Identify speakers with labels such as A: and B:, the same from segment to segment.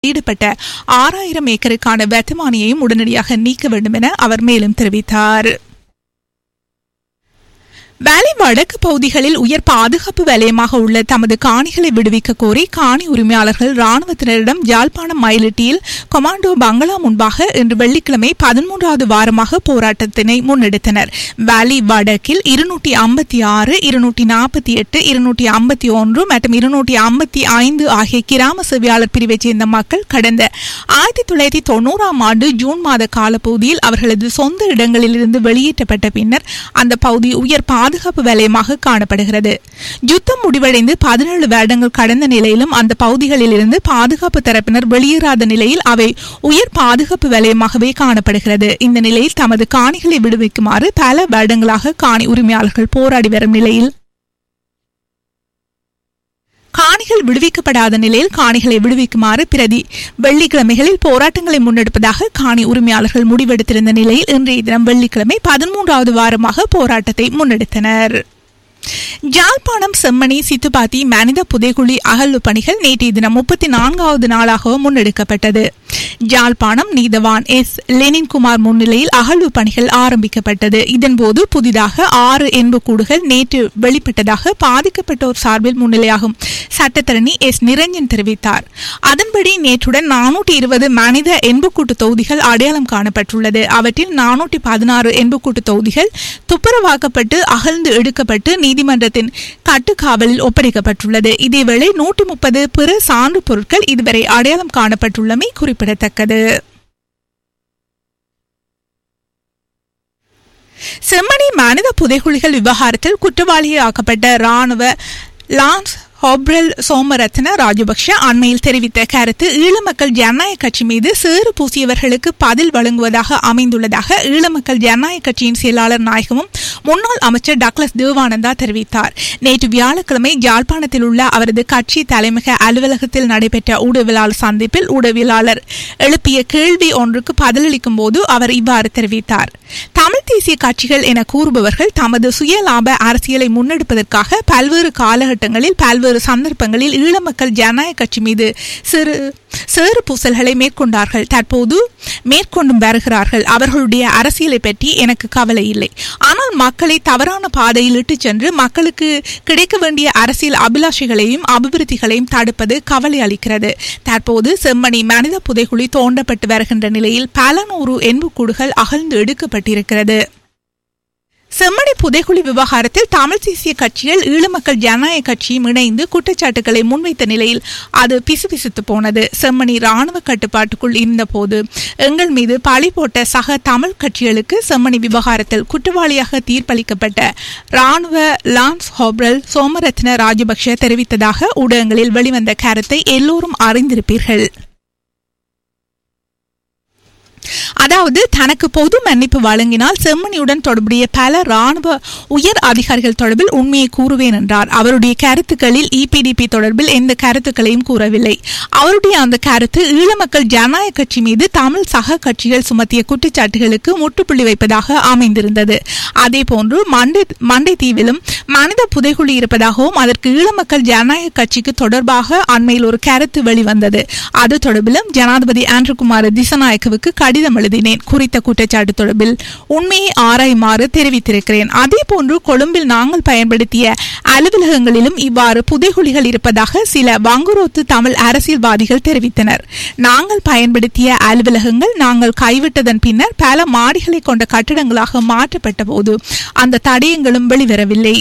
A: ஈடுபட்ட ஆறாயிரம் ஏக்கருக்கான வர்த்தமானியையும் உடனடியாக நீக்க வேண்டும் என அவர் மேலும் தெரிவித்தார் வேலை வடக்கு பகுதிகளில் உயர் பாதுகாப்பு வலயமாக உள்ள தமது காணிகளை விடுவிக்க கோரி காணி உரிமையாளர்கள் ராணுவத்தினரிடம் யாழ்ப்பாணம் மயிலிட்டியில் கொமாண்டோ பங்களா முன்பாக இன்று வெள்ளிக்கிழமை பதிமூன்றாவது வாரமாக போராட்டத்தினை முன்னெடுத்தனர் வேலி வடக்கில் இருநூற்றி ஐம்பத்தி ஆறு இருநூற்றி நாற்பத்தி எட்டு இருநூற்றி ஐம்பத்தி ஒன்று மற்றும் இருநூற்றி ஐம்பத்தி ஐந்து ஆகிய கிராம சேவையாளர் பிரிவைச் சேர்ந்த மக்கள் கடந்த ஆயிரத்தி தொள்ளாயிரத்தி தொண்ணூறாம் ஆண்டு ஜூன் மாத காலப்பகுதியில் அவர்களது சொந்த இடங்களிலிருந்து வெளியேற்றப்பட்ட பின்னர் அந்த பகுதி உயர் பாதுகாப்பு வலயமாக காணப்படுகிறது யுத்தம் முடிவடைந்து பதினேழு வருடங்கள் கடந்த நிலையிலும் அந்த பகுதிகளில் இருந்து பாதுகாப்பு தரப்பினர் வெளியேறாத நிலையில் அவை உயர் பாதுகாப்பு வலயமாகவே காணப்படுகிறது இந்த நிலையில் தமது காணிகளை விடுவிக்குமாறு பல வருடங்களாக காணி உரிமையாளர்கள் போராடி வரும் நிலையில் காணிகள் விடுவிக்கப்படாத நிலையில் காணிகளை விடுவிக்குமாறு பிரதி வெள்ளிக்கிழமைகளில் போராட்டங்களை முன்னெடுப்பதாக காணி உரிமையாளர்கள் முடிவெடுத்திருந்த நிலையில் இன்றைய தினம் வெள்ளிக்கிழமை பதிமூன்றாவது வாரமாக போராட்டத்தை முன்னெடுத்தனர் ஜாழ்ப்பாணம் செம்மணி சித்துப்பாத்தி மனித புதைகுழி அகழ்வு பணிகள் நேற்றைய தினம் முப்பத்தி நான்காவது நாளாக முன்னெடுக்கப்பட்டது ஜாழ்ப்பாணம் நீதவான் எஸ் லெனின்குமார் முன்னிலையில் அகழ்வு பணிகள் ஆரம்பிக்கப்பட்டது இதன்போது புதிதாக ஆறு எண்புக்கூடுகள் நேற்று வெளிப்பட்டதாக பாதிக்கப்பட்டோர் சார்பில் முன்னிலையாகும் சட்டத்தரணி எஸ் நிரஞ்சன் தெரிவித்தார் அதன்படி நேற்றுடன் நானூற்றி இருபது மனித எண்புக்கூட்டு தொகுதிகள் அடையாளம் காணப்பட்டுள்ளது அவற்றில் நானூற்றி பதினாறு எண்புக்கூட்டு தொகுதிகள் துப்புரவாக்கப்பட்டு அகழ்ந்து எடுக்கப்பட்டு நீதிமன்றத்தின் கட்டுக்காவலில் ஒப்படைக்கப்பட்டுள்ளது இதேவேளை நூற்றி முப்பது பிற சான்று பொருட்கள் இதுவரை அடையாளம் காணப்பட்டுள்ளமை குறிப்பிடத்தக்கது செம்மணி மனித புதைகுழிகள் விவகாரத்தில் குற்றவாளியாக்கப்பட்ட ராணுவ லான்ஸ் ஹோப்ரல் சோமரத்ன ராஜபக்ஷ அண்மையில் தெரிவித்த கருத்து ஈழமக்கள் ஜனநாயக கட்சி மீது சேறு பூசியவர்களுக்கு பதில் வழங்குவதாக அமைந்துள்ளதாக ஈழமக்கள் ஜனநாயக கட்சியின் செயலாளர் நாயகமும் முன்னாள் அமைச்சர் டக்ளஸ் தேவானந்தா தெரிவித்தார் நேற்று வியாழக்கிழமை யாழ்ப்பாணத்தில் உள்ள அவரது கட்சி தலைமையக அலுவலகத்தில் நடைபெற்ற ஊடகவியலாளர் சந்திப்பில் ஊடகவியலாளர் எழுப்பிய கேள்வி ஒன்றுக்கு பதிலளிக்கும் போது அவர் இவ்வாறு தெரிவித்தார் தமிழ் தேசிய கட்சிகள் என கூறுபவர்கள் தமது சுயலாப அரசியலை முன்னெடுப்பதற்காக பல்வேறு காலகட்டங்களில் பல்வேறு சந்தர்ப்பங்களில் ஈழமக்கள் ஜனநாயக கட்சி மீது சிறு சேறு பூசல்களை மேற்கொண்டார்கள் தற்போது மேற்கொண்டும் வருகிறார்கள் அவர்களுடைய அரசியலை பற்றி எனக்கு கவலை இல்லை ஆனால் மக்களை தவறான பாதையில் இட்டுச் சென்று மக்களுக்கு கிடைக்க வேண்டிய அரசியல் அபிலாஷைகளையும் அபிவிருத்திகளையும் தடுப்பது கவலை அளிக்கிறது தற்போது செம்மணி மனித புதைகுழி தோண்டப்பட்டு வருகின்ற நிலையில் பல நூறு எண்புக்கூடுகள் அகழ்ந்து எடுக்கப்பட்டிருக்கிறது செம்மணி புதைகுழி விவகாரத்தில் தமிழ் தேசிய கட்சிகள் ஈழமக்கள் ஜனநாயக கட்சியும் இணைந்து குற்றச்சாட்டுகளை முன்வைத்த நிலையில் அது பிசுபிசுத்து போனது செம்மணி ராணுவ கட்டுப்பாட்டுக்குள் இருந்தபோது எங்கள் மீது பழி போட்ட சக தமிழ் கட்சிகளுக்கு செம்மணி விவகாரத்தில் குற்றவாளியாக தீர்ப்பளிக்கப்பட்ட ராணுவ லான்ஸ் ஹோப்ரல் சோமரத்ன ராஜபக்ஷ தெரிவித்ததாக ஊடகங்களில் வெளிவந்த கருத்தை எல்லோரும் அறிந்திருப்பீர்கள் அதாவது தனக்கு பொது மன்னிப்பு வழங்கினால் செம்மணியுடன் தொடர்புடைய பல ராணுவ உயர் அதிகாரிகள் தொடர்பில் உண்மையை கூறுவேன் என்றார் அவருடைய கருத்துக்களில் இபிடிபி தொடர்பில் எந்த கருத்துக்களையும் கூறவில்லை அவருடைய அந்த கருத்து ஈழமக்கள் ஜனநாயக கட்சி மீது தமிழ் சக கட்சிகள் சுமத்திய குற்றச்சாட்டுகளுக்கு முற்றுப்புள்ளி வைப்பதாக அமைந்திருந்தது அதேபோன்று மண்டை மண்டை தீவிலும் மனித புதைகுழி இருப்பதாகவும் அதற்கு ஈழமக்கள் ஜனநாயக கட்சிக்கு தொடர்பாக அண்மையில் ஒரு கருத்து வெளிவந்தது அது தொடர்பிலும் ஜனாதிபதி ஆண்ட்ருகுமார் திசநாயக்கவுக்கு கடிதம் எழுதினேன் குறித்த குற்றச்சாட்டு தொடர்பில் உண்மையை ஆராயுமாறு தெரிவித்திருக்கிறேன் அதே போன்று கொழும்பில் நாங்கள் பயன்படுத்திய அலுவலகங்களிலும் இவ்வாறு புதைகுழிகள் இருப்பதாக சில வங்குரோத்து தமிழ் அரசியல்வாதிகள் தெரிவித்தனர் நாங்கள் பயன்படுத்திய அலுவலகங்கள் நாங்கள் கைவிட்டதன் பின்னர் பல மாடிகளை கொண்ட கட்டிடங்களாக மாற்றப்பட்ட போது அந்த தடயங்களும் வெளிவரவில்லை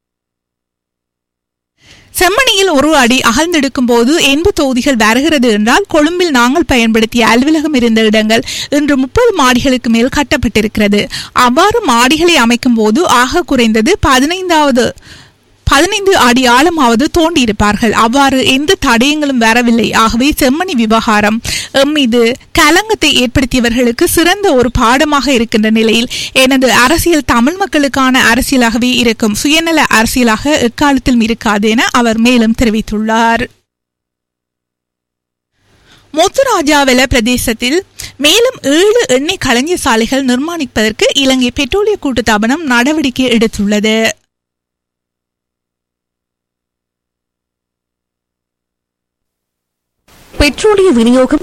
A: செம்மணியில் ஒரு அடி அகழ்ந்தெடுக்கும் போது எண்பு தொகுதிகள் வருகிறது என்றால் கொழும்பில் நாங்கள் பயன்படுத்திய அலுவலகம் இருந்த இடங்கள் இன்று முப்பது மாடிகளுக்கு மேல் கட்டப்பட்டிருக்கிறது அவ்வாறு மாடிகளை அமைக்கும் போது ஆக குறைந்தது பதினைந்தாவது பதினைந்து அடி ஆழமாவது தோண்டியிருப்பார்கள் அவ்வாறு எந்த தடயங்களும் வரவில்லை ஆகவே செம்மணி விவகாரம் மீது கலங்கத்தை ஏற்படுத்தியவர்களுக்கு சிறந்த ஒரு பாடமாக இருக்கின்ற நிலையில் எனது அரசியல் தமிழ் மக்களுக்கான அரசியலாகவே இருக்கும் சுயநல அரசியலாக எக்காலத்திலும் இருக்காது என அவர் மேலும் தெரிவித்துள்ளார் முத்துராஜாவெல பிரதேசத்தில் மேலும் ஏழு எண்ணெய் களஞ்சிய சாலைகள் நிர்மாணிப்பதற்கு இலங்கை பெட்ரோலிய கூட்டுத்தாபனம் நடவடிக்கை எடுத்துள்ளது
B: பெட்ரோலிய விநியோகம்